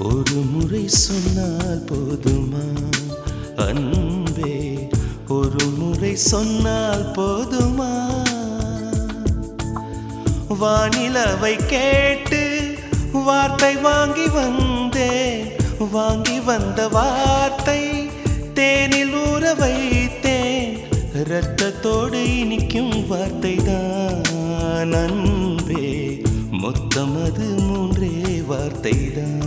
ஒரு முறை சொன்னால் போதுமா அன்பே ஒரு முறை சொன்னால் போதுமா வானிலவை கேட்டு வார்த்தை வாங்கி வந்தேன் வாங்கி வந்த வார்த்தை தேனில் ஊற வைத்தேன் இரத்தத்தோடு இனிக்கும் வார்த்தை தான் அன்பே மொத்தம் அது மூன்றே வார்த்தை தான்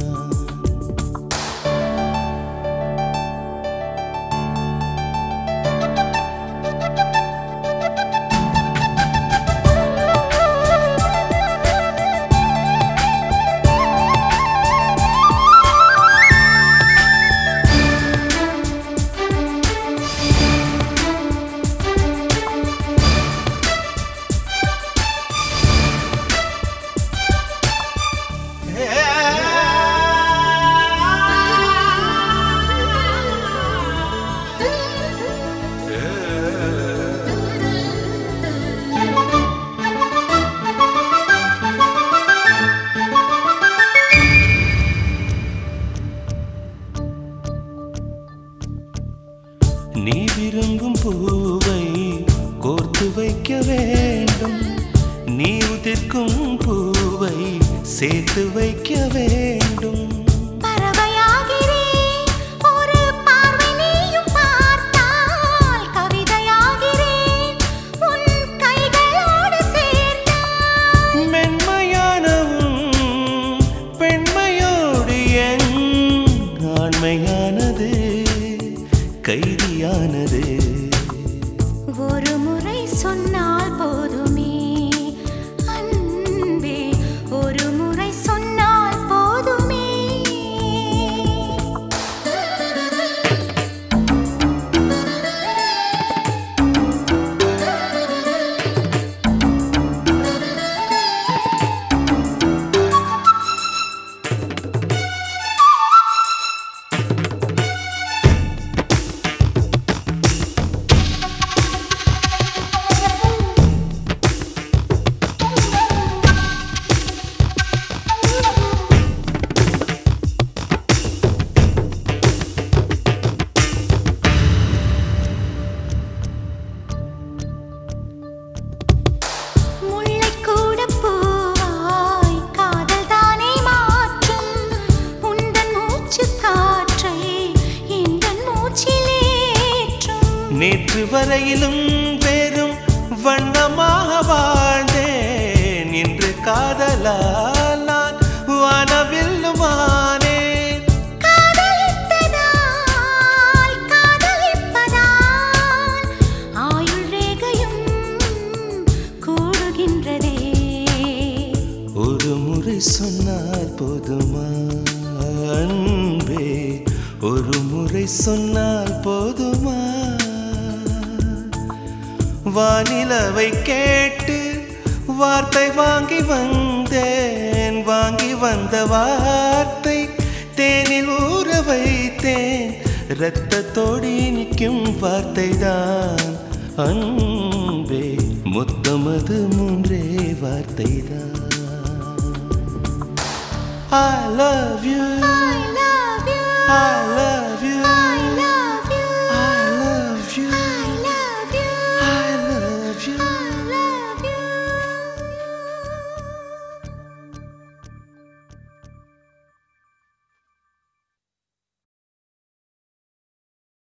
நீ விரும்பும் பூவை கோர்த்து வைக்க வேண்டும் நீ உதிர்க்கும் பூவை சேர்த்து வைக்க வேண்டும் பறவையாகிறேன் ஒரு பார்வை நீயும் பார்த்தால் கவிதையாகிறேன் உன் கைகளோடு சேர்ந்தால் மென்மையானவும் பெண்மையோடு என் ஆண்மையானது கைதியானது ஒரு முறை சொன்னால் போதுமே அன்பே ஒரு முறை சொன்னால் போதுமே முல்லைக் கூட பூவாய் காதல் தானே மாற்றும் உந்தன் மூச்சுக் காற்றை எந்தன் மூச்சிலேற்றும் நேற்று வரையிலும் வெறும் வண்ணமாக வாழ்ந்தேன் இன்று காதலால் நான் வானவில்லுமானேன் காதலித்ததால் காதலிப்பதால் ஆயுள் ரேகையும் கூடுகின்றதே ஒரு முறை சொன்னால் போதுமா அன்பே ஒரு முறை சொன்னால் போதுமா வானிலவை கேட்டு வார்த்தை வாங்கி வந்தேன் வாங்கி வந்த வார்த்தை தேனில் ஊற வைத்தேன் இரத்தத்தோடு நிற்கும் வார்த்தை தான் அன்பே மொத்தமது மூன்றே வார்த்தை தான் I love you I love you I love